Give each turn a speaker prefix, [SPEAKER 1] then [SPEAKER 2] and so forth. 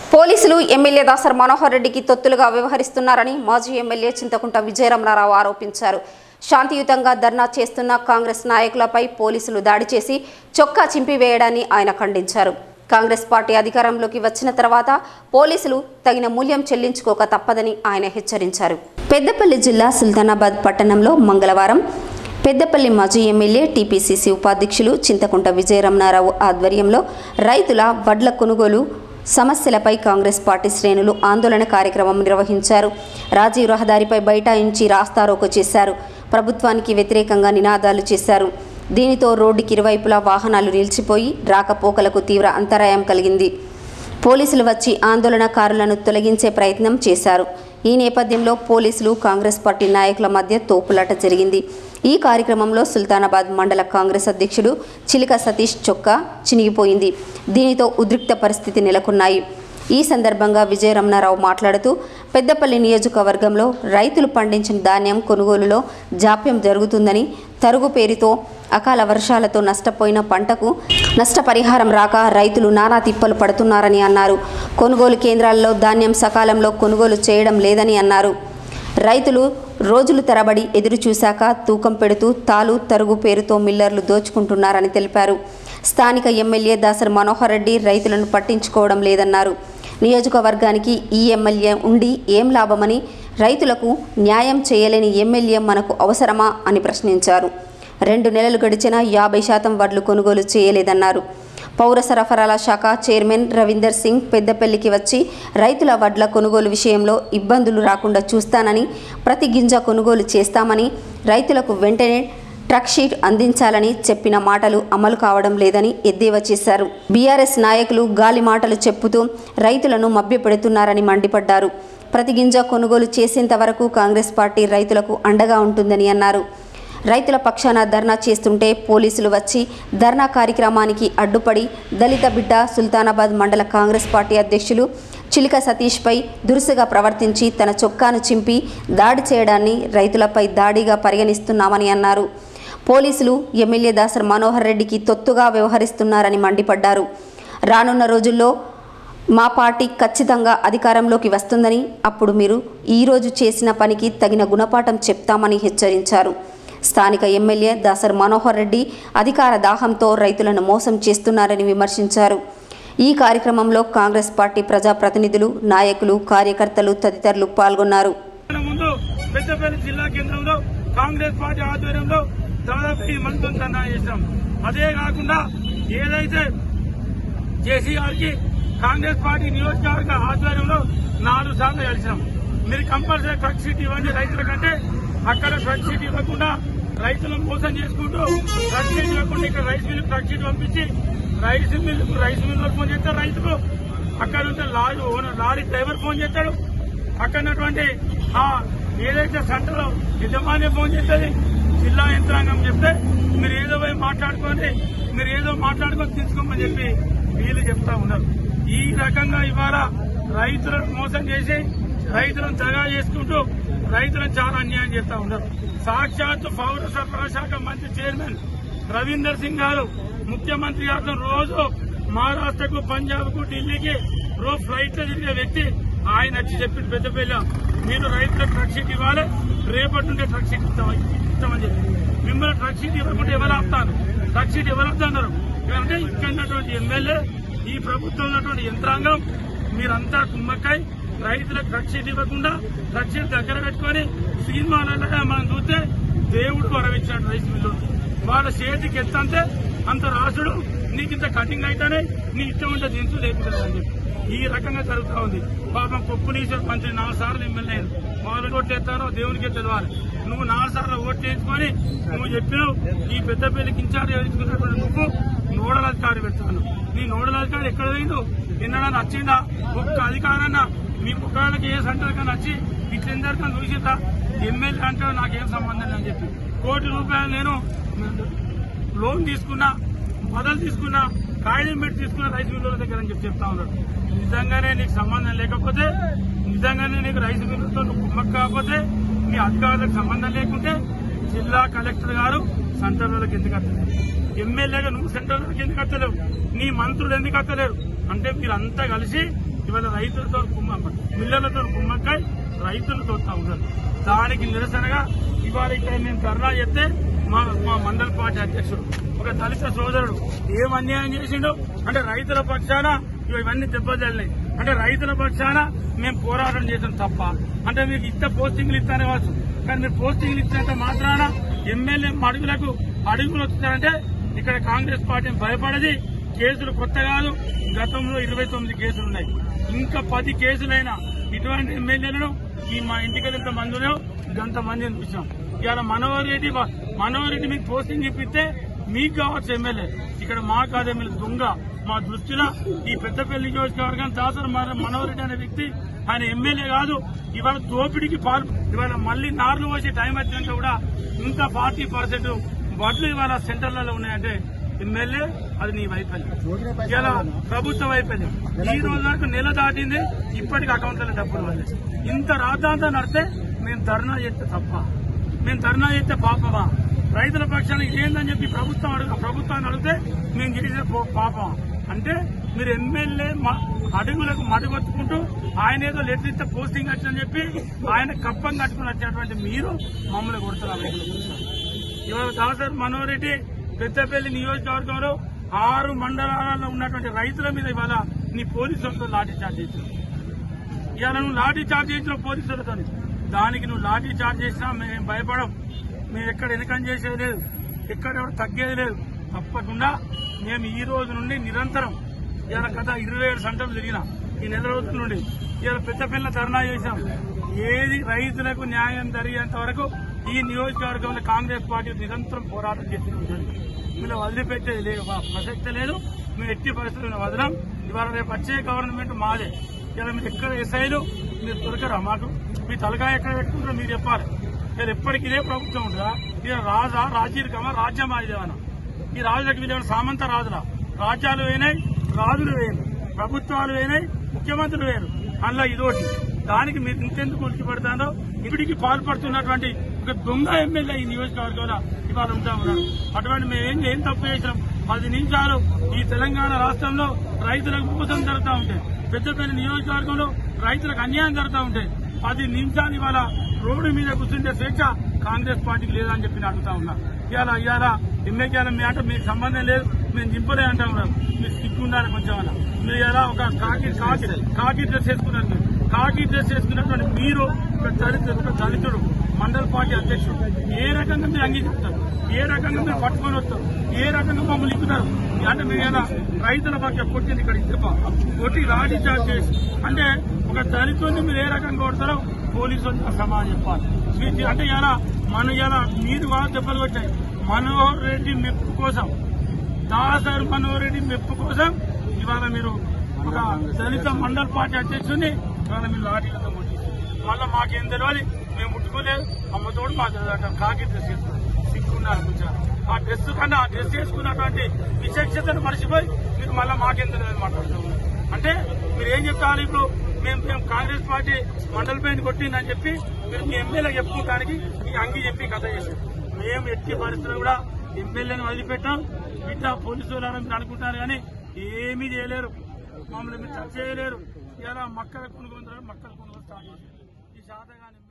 [SPEAKER 1] పోలీసులు ఎమ్మెల్యే దాసర్ మనోహర్ రెడ్డికి తొత్తులుగా వ్యవహరిస్తున్నారని మాజీ ఎమ్మెల్యే చింతకుంట విజయరమణారావు ఆరోపించారు శాంతియుతంగా ధర్నా చేస్తున్న కాంగ్రెస్ నాయకులపై పోలీసులు దాడి చేసి చొక్కా చింపివేయడాన్ని ఆయన ఖండించారు కాంగ్రెస్ పార్టీ అధికారంలోకి వచ్చిన తర్వాత పోలీసులు తగిన మూల్యం చెల్లించుకోక తప్పదని ఆయన హెచ్చరించారు పెద్దపల్లి జిల్లా సుల్తానాబాద్ పట్టణంలో మంగళవారం పెద్దపల్లి మాజీ ఎమ్మెల్యే టీపీసీసీ ఉపాధ్యక్షులు చింతకుంట విజయరమణారావు ఆధ్వర్యంలో రైతుల వడ్ల కొనుగోలు సమస్యలపై కాంగ్రెస్ పార్టీ శ్రేణులు ఆందోళన కార్యక్రమం నిర్వహించారు రాజీవ్ రహదారిపై బైఠాయించి రాస్తారోకో చేశారు ప్రభుత్వానికి వ్యతిరేకంగా నినాదాలు చేశారు దీనితో రోడ్డుకి ఇరువైపులా వాహనాలు నిలిచిపోయి రాకపోకలకు తీవ్ర అంతరాయం కలిగింది పోలీసులు వచ్చి ఆందోళనకారులను తొలగించే ప్రయత్నం చేశారు ఈ నేపథ్యంలో పోలీసులు కాంగ్రెస్ పార్టీ నాయకుల మధ్య తోపులాట జరిగింది ఈ కార్యక్రమంలో సుల్తానాబాద్ మండల కాంగ్రెస్ అధ్యక్షుడు చిలిక సతీష్ చొక్కా చినిగిపోయింది దీనితో ఉద్రిక్త పరిస్థితి నెలకొన్నాయి ఈ సందర్భంగా విజయరమణారావు మాట్లాడుతూ పెద్దపల్లి నియోజకవర్గంలో రైతులు పండించిన ధాన్యం కొనుగోలులో జాప్యం జరుగుతుందని తరుగు పేరుతో అకాల వర్షాలతో నష్టపోయిన పంటకు నష్టపరిహారం రాక రైతులు నానా తిప్పలు పడుతున్నారని అన్నారు కొనుగోలు కేంద్రాల్లో ధాన్యం సకాలంలో కొనుగోలు చేయడం లేదని అన్నారు రైతులు రోజులు తరబడి ఎదురు చూశాక తూకం పెడుతూ తాలు తరుగు పేరుతో మిల్లర్లు దోచుకుంటున్నారని తెలిపారు స్థానిక ఎమ్మెల్యే దాసరి మనోహర్ రెడ్డి రైతులను పట్టించుకోవడం లేదన్నారు నియోజకవర్గానికి ఈ ఎమ్మెల్యే ఉండి ఏం లాభమని రైతులకు న్యాయం చేయలేని ఎమ్మెల్యే మనకు అవసరమా అని ప్రశ్నించారు రెండు నెలలు గడిచినా యాభై శాతం వడ్లు కొనుగోలు చేయలేదన్నారు పౌర సరఫరాల శాఖ చైర్మన్ రవీందర్ సింగ్ పెద్దపల్లికి వచ్చి రైతుల వడ్ల కొనుగోలు విషయంలో ఇబ్బందులు రాకుండా చూస్తానని ప్రతి గింజ కొనుగోలు చేస్తామని రైతులకు వెంటనే ట్రక్ షీట్ అందించాలని చెప్పిన మాటలు అమలు కావడం లేదని ఎద్దేవా చేశారు బీఆర్ఎస్ నాయకులు గాలి మాటలు చెప్పుతూ రైతులను మభ్యపెడుతున్నారని మండిపడ్డారు ప్రతి గింజ కొనుగోలు చేసేంత వరకు కాంగ్రెస్ పార్టీ రైతులకు అండగా ఉంటుందని అన్నారు రైతుల పక్షాన ధర్నా చేస్తుంటే పోలీసులు వచ్చి ధర్నా కార్యక్రమానికి అడ్డుపడి దళిత బిడ్డ సుల్తానాబాద్ మండల కాంగ్రెస్ పార్టీ అధ్యక్షులు చిలిక సతీష్పై దురుసుగా ప్రవర్తించి తన చొక్కాను చింపి దాడి చేయడాన్ని రైతులపై దాడిగా పరిగణిస్తున్నామని అన్నారు పోలీసులు ఎమ్మెల్యే దాసర్ మనోహర్ రెడ్డికి తొత్తుగా వ్యవహరిస్తున్నారని మండిపడ్డారు రానున్న రోజుల్లో మా పార్టీ ఖచ్చితంగా అధికారంలోకి వస్తుందని అప్పుడు మీరు ఈరోజు చేసిన పనికి తగిన గుణపాఠం చెప్తామని హెచ్చరించారు స్థానిక ఎమ్మెల్యే దాసర్ మనోహర్ రెడ్డి అధికార దాహంతో రైతులను మోసం చేస్తున్నారని విమర్శించారు ఈ కార్యక్రమంలో కాంగ్రెస్ పార్టీ ప్రజాప్రతినిధులు నాయకులు కార్యకర్తలు తదితరులు పాల్గొన్నారు
[SPEAKER 2] ముందు పెద్దపల్లి జిల్లా కేంద్రంలో కాంగ్రెస్ పార్టీ ఆధ్వర్యంలో దాదాపు ఐదు మందితో ధర్నా చేశాం అదే కాకుండా ఏదైతే జేసీ గారికి కాంగ్రెస్ పార్టీ నియోజకవర్గ ఆధ్వర్యంలో నాలుగు సార్లు కలిసినాం మీరు కంపల్సరీ ట్రక్ సీట్ ఇవ్వండి రైతుల కంటే అక్కడ ట్రక్ సీట్ ఇవ్వకుండా రైతులను మోసం చేసుకుంటూ ట్రక్ సీట్ ఇవ్వకుండా ఇక్కడ రైస్ మిల్ ట్రక్ సీట్ పంపించి rice mill rice mill phone చేస్తారు రైతుకు అక్కడ ఉంటే lorry owner lorry driver phone చేస్తాడు అక్కడ ఉన్నటువంటి ఆ ఏదైతే సెంటర్లో యజమాని ఫోన్ చేస్తుంది జిల్లా యంత్రాంగం చెప్తే మీరు ఏదో పోయి మాట్లాడుకొని మీరు ఏదో మాట్లాడుకొని తీసుకోమని చెప్పి వీళ్ళు చెప్తా ఉన్నారు ఈ రకంగా ఇవాళ రైతులను మోసం చేసి రైతులను దగా చేసుకుంటూ రైతులను చాలా అన్యాయం చేస్తా ఉన్నారు సాక్షాత్ పౌర సరఫరా శాఖ మంత్రి చైర్మన్ రవీందర్ సింగ్ గారు ముఖ్యమంత్రి గారితో రోజు మహారాష్ట్రకు పంజాబ్ కు ఢిల్లీకి రోజు ఫ్లైట్ లో తిరిగే వ్యక్తి ఆయన వచ్చి చెప్పి పెద్దపల్లి మీరు రైతులకు ట్రక్ షీట్ ఇవ్వాలి రేపటి నుండి ట్రక్ షీట్ ఇస్తామని ఇస్తామని చెప్పి మిమ్మల్ని ట్రక్ షీట్ ఇవ్వకుంటే ఎవరు ఆపుతారు ట్రక్ షీట్ ఎవరు ఆపుతున్నారు అంటే ఇక్కడ ఉన్నటువంటి ఎమ్మెల్యే ఈ ప్రభుత్వం ఉన్నటువంటి యంత్రాంగం మీరంతా కుమ్మక్కై రైతులకు ట్రక్ షీట్ ఇవ్వకుండా ట్రక్ షీట్ దగ్గర పెట్టుకొని సినిమాలలో మనం చూస్తే దేవుడు వరవిచ్చాడు రైస్ మిల్లు వాళ్ళ చేతికి ఎంత అంటే అంత రాసుడు నీకు ఇంత కటింగ్ అయితేనే నీ ఇష్టం ఉంటే దించు లేపుతుందని చెప్పి ఈ రకంగా జరుగుతా ఉంది పాపం కొప్పునీశ్వర్ మంత్రి నాలుగు సార్లు ఎమ్మెల్యే వాళ్ళు ఓట్లు ఎత్తారో దేవునికే తెలియాలి నువ్వు నాలుగు సార్లు ఓట్లు వేసుకొని నువ్వు చెప్పినావు ఈ పెద్ద పెళ్లికి ఇన్ఛార్జ్ వేసుకున్నటువంటి నువ్వు నోడల్ అధికారి పెడతాను నీ నోడల్ అధికారి ఎక్కడ పోయిండు నిన్న నచ్చిందా ఒక్క అధికారన్నా మీ ముఖాలకి ఏ సెంటర్ కన్నా వచ్చి ఇట్లెందరికన్నా చూసిందా ఎమ్మెల్యే అంటే నాకేం సంబంధం అని చెప్పి కోటి రూపాయలు నేను లోన్ తీసుకున్నా మొదలు తీసుకున్నా కాగితం పెట్టి తీసుకున్న రైతు మిల్లుల దగ్గర అని చెప్పి చెప్తా ఉన్నాడు నిజంగానే నీకు సంబంధం లేకపోతే నిజంగానే నీకు రైతు మిల్లులతో నువ్వు కుమ్మక్క కాకపోతే నీ అధికారులకు సంబంధం లేకుంటే జిల్లా కలెక్టర్ గారు సెంటర్లకు ఎందుకు వస్తలేరు ఎమ్మెల్యేగా నువ్వు సెంటర్లకు ఎందుకు వస్తలేవు నీ మంత్రులు ఎందుకు వస్తలేరు అంటే మీరంతా కలిసి ఇవాళ రైతులతో కుమ్మ మిల్లర్లతో కుమ్మక్కాయ రైతులతో ఉన్నారు దానికి నిరసనగా ఇవాళ ఇక్కడ మేము ధర్నా చెప్తే మా మా మండల పార్టీ అధ్యక్షుడు ఒక దళిత సోదరుడు ఏం అన్యాయం చేసిండు అంటే రైతుల పక్షాన ఇగో ఇవన్నీ దెబ్బతిన్నాయి అంటే రైతుల పక్షాన మేము పోరాటం చేసాం తప్ప అంటే మీకు ఇంత పోస్టింగ్లు ఇస్తానే వచ్చు కానీ మీరు పోస్టింగ్లు ఇచ్చినంత మాత్రాన ఎమ్మెల్యే అడుగులకు అడుగులు వస్తున్నారంటే ఇక్కడ కాంగ్రెస్ పార్టీ భయపడది కేసులు కొత్త కాదు గతంలో ఇరవై తొమ్మిది కేసులు ఉన్నాయి ఇంకా పది కేసులైనా ఇటువంటి ఎమ్మెల్యేలను ఈ మా ఇంటికి ఎంత మందిలో గంత మందిని చూసాం ఇవాళ మనోహర్ రెడ్డి మనోహర్ రెడ్డి మీకు పోస్టింగ్ ఇప్పిస్తే మీకు కావచ్చు ఎమ్మెల్యే ఇక్కడ మా కాదు ఎమ్మెల్యే దొంగ మా దృష్టిలో ఈ పెద్దపల్లి నియోజకవర్గం దాసరి మనోహర్ రెడ్డి అనే వ్యక్తి ఆయన ఎమ్మెల్యే కాదు ఇవాళ దోపిడీకి పాలు ఇవాళ మళ్ళీ నార్లు వచ్చే టైం వచ్చినాక కూడా ఇంకా ఫార్టీ పర్సెంట్ వడ్లు ఇవాళ సెంటర్లలో ఉన్నాయంటే ఎమ్మెల్యే అది నీ వైఫల్యం ఇలా ప్రభుత్వ వైఫల్యం ఈ రోజు వరకు నెల దాటింది ఇప్పటికి అకౌంట్లలో డబ్బులు వాళ్ళే ఇంత రాద్దాంతా నడితే మేము ధర్నా చేస్తే తప్ప మేము ధర్నా చేస్తే పాపమా రైతుల పక్షాన ఇదేందని చెప్పి ప్రభుత్వం అడుగు ప్రభుత్వాన్ని అడిగితే మేము చేసే పో- పాపం అంటే మీరు ఎమ్మెల్యే మ- అడుగులకు మడుగొచ్చుకుంటూ ఆయన ఏదో లెటర్ ఇస్తే పోస్టింగ్ వచ్చిందని చెప్పి ఆయన కప్పం కట్టుకుని వచ్చేటువంటి మీరు మమ్మల్ని కొడుతున్నారు రైతుల పక్షాన. ఇవాళ దాసర్ మనోహర్ రెడ్డి పెద్దపల్లి నియోజకవర్గంలో ఆరు మండలాలలో ఉన్నటువంటి రైతుల మీద ఇవాళ నీ పోలీసులతో లాఠీ చార్జ్ చేసినావు ఇవాళ నువ్వు లాఠీ చార్జ్ చేసిన పోలీసులతో దానికి నువ్వు లాఠీ చార్జ్ చేసినా మేము భయపడం మేము ఎక్కడ వెనకం చేసేది లేదు ఎక్కడ ఎవరు తగ్గేది లేదు తప్పకుండా మేము ఈ రోజు నుండి నిరంతరం ఇవాళ గత ఇరవై ఏడు సంటలు తిరిగిన ఈ నెల రోజుల నుండి ఇవాళ పెద్ద పిల్ల ధర్నా చేశాం ఏది రైతులకు న్యాయం జరిగేంత వరకు ఈ నియోజకవర్గంలో కాంగ్రెస్ పార్టీ నిరంతరం పోరాటం చేస్తూ ఉంటుంది మీరు వదిలిపెట్టేది లేదు ప్రసక్తి లేదు మేము ఎట్టి పరిస్థితుల్లో వదలం ఇవాళ రేపు వచ్చే గవర్నమెంట్ మాదే ఇలా మీరు ఎక్కడ ఎస్ఐలు మీరు దొరకరా మాకు మీ తలకాయ ఎక్కడ పెట్టుకుంటారో మీరు చెప్పాలి మీరు ఎప్పటికీ ఇదే ప్రభుత్వం ఉంటుందా ఇది రాజా రాజీరికమా రాజ్యమా ఇదేమన్నా ఈ రాజులకు వీళ్ళు సామంత రాజుల రాజ్యాలు వేయినాయి రాజులు వేయను ప్రభుత్వాలు వేయినాయి ముఖ్యమంత్రులు వేయరు అందులో ఇదోటి దానికి మీరు ఇంకెందుకు ఉలికి పడతారో ఇప్పటికి పాల్పడుతున్నటువంటి ఒక దొంగ ఎమ్మెల్యే ఈ నియోజకవర్గంలో ఇవాళ ఉంటా ఉన్నారు అటువంటి మేము ఏం ఏం తప్పు చేసినాం పది నిమిషాలు ఈ తెలంగాణ రాష్ట్రంలో రైతులకు మోసం జరుగుతూ ఉంటాయి పెద్దపల్లి నియోజకవర్గంలో రైతులకు అన్యాయం జరుగుతూ ఉంటాయి పది నిమిషాలు ఇవాళ రోడ్డు మీద కూర్చుంటే స్వేచ్ఛ కాంగ్రెస్ పార్టీకి లేదని చెప్పి నేను అడుగుతా ఉన్నా ఇవాళ ఇవాళ ఎమ్మెల్యేల మీ అంటే మీకు సంబంధం లేదు మేము దింపలే అంటా ఉన్నాం మీరు సిగ్గు ఉండాలి కొంచెం అలా మీరు ఎలా ఒక కాకి కాకి కాకి డ్రెస్ వేసుకున్నారు మీరు కాకి డ్రెస్ వేసుకున్నటువంటి మీరు ఒక దళితుడు ఒక దళితుడు మండల పార్టీ అధ్యక్షుడు ఏ రకంగా మీరు అంగీకరిస్తారు ఏ రకంగా మీరు పట్టుకొని వస్తారు ఏ రకంగా మమ్మల్ని ఇస్తున్నారు అంటే మీరు ఎలా రైతుల పక్ష కొట్టింది ఇక్కడ ఇద్దప కొట్టి రాడి చార్జ్ చేసి అంటే ఒక దళితుడిని మీరు ఏ రకంగా కొడతారో పోలీసులు సమాధానం చెప్పాలి మీరు అంటే ఎలా మన ఎలా మీరు బాగా దెబ్బలు కొట్టాయి మనోహర్ రెడ్డి మెప్పు కోసం దాసర్ మనోహర్ రెడ్డి మెప్పు కోసం ఇవాళ మీరు ఒక దళిత మండల పార్టీ అధ్యక్షుడిని ఇవాళ మీరు లాఠీలతో కొట్టేసి మళ్ళీ మాకేం తెలియాలి మేము ముట్టుకోలేదు అమ్మతోడు మా కాకి డ్రెస్ చేసుకున్నాం సిగ్గున్నారు కొంచెం ఆ డ్రెస్ కన్నా ఆ డ్రెస్ చేసుకున్నటువంటి విచక్షతను మర్చిపోయి మీరు మళ్ళీ మాకేం తెలియదు మాట్లాడుతున్నారు అంటే మీరు ఏం చెప్తారు ఇప్పుడు మేము మేము కాంగ్రెస్ పార్టీ మండల పైన కొట్టిందని చెప్పి మీరు మీ ఎమ్మెల్యే చెప్పుకోవడానికి మీ అంగి చెప్పి కథ చేశారు మేము ఎట్టి పరిస్థితులు కూడా ఎమ్మెల్యేని వదిలిపెట్టాం బిడ్డ పోలీసు వాళ్ళు మీరు అనుకుంటారు కానీ ఏమీ చేయలేరు మమ్మల్ని మీరు టచ్ చేయలేరు ఇలా మక్కల కొనుగోలు మక్కల కొనుగోలు స్టార్ట్ చేశారు ఈ శాతగాని